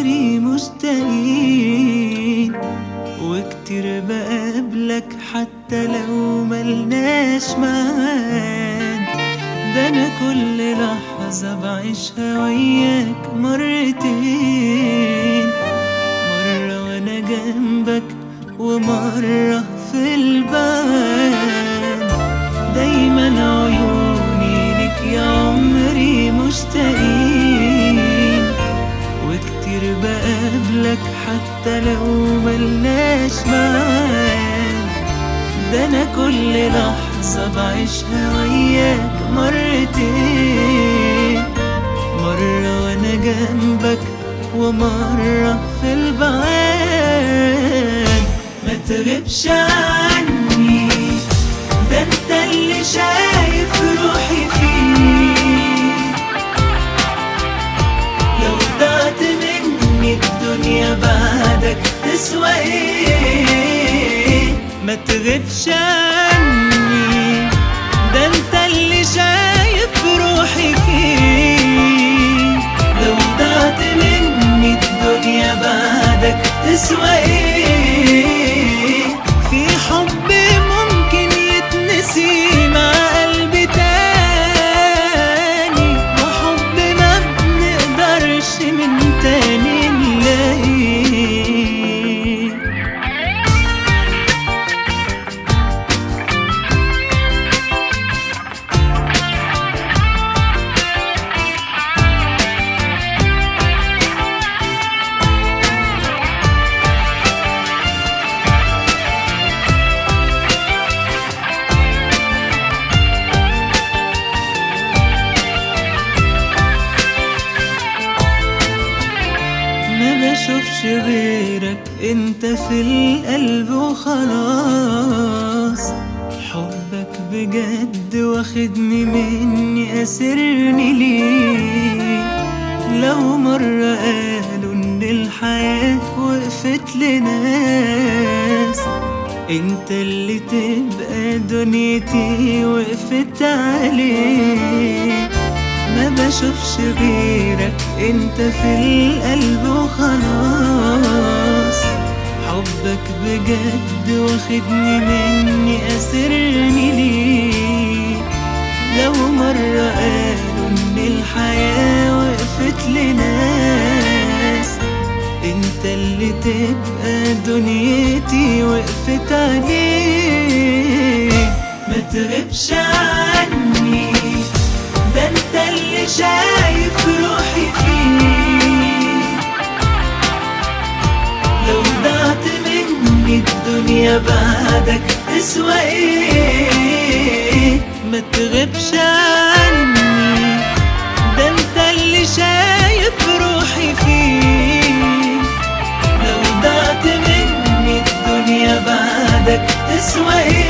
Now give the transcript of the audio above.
عمري مشتاقين وكتير بقابلك حتى لو ملناش معاد ده انا كل لحظة بعيشها وياك مرتين مرة وانا جنبك ومرة في البعد دايما عيوني لك يا عمري مشتاقين وكتير بقابلك حتى لو ملناش معاد ده انا كل لحظة بعيشها وياك مرتين مرة وانا جنبك ومرة في البعاد ما تغيبش عني ده انت اللي شايف روحي فيه لو ضعت مني الدنيا بعدك تسوى ايه ما تغيبش عني ده انت اللي شايف روحي فيه لو ضعت مني الدنيا بعدك تسوى ايه في حب ممكن يتنسي مع قلبي تاني وحب ما بنقدرش من تاني نلاقيه ما بشوفش غيرك انت في القلب وخلاص حبك بجد واخدني مني اسرني ليه لو مرة قالوا ان الحياة وقفت لناس انت اللي تبقى دنيتي وقفت عليك ما بشوفش غيرك انت في القلب وخلاص حبك بجد واخدني مني اسرني ليه لو مرة قالوا ان الحياة وقفت لناس انت اللي تبقى دنيتي وقفت عليك ما تغيبش عني ده انت اللي شايف روحي فيه لو ضعت مني الدنيا بعدك تسوى ايه ما تغيبش عني ده انت اللي شايف روحي فيه لو ضعت مني الدنيا بعدك تسوى ايه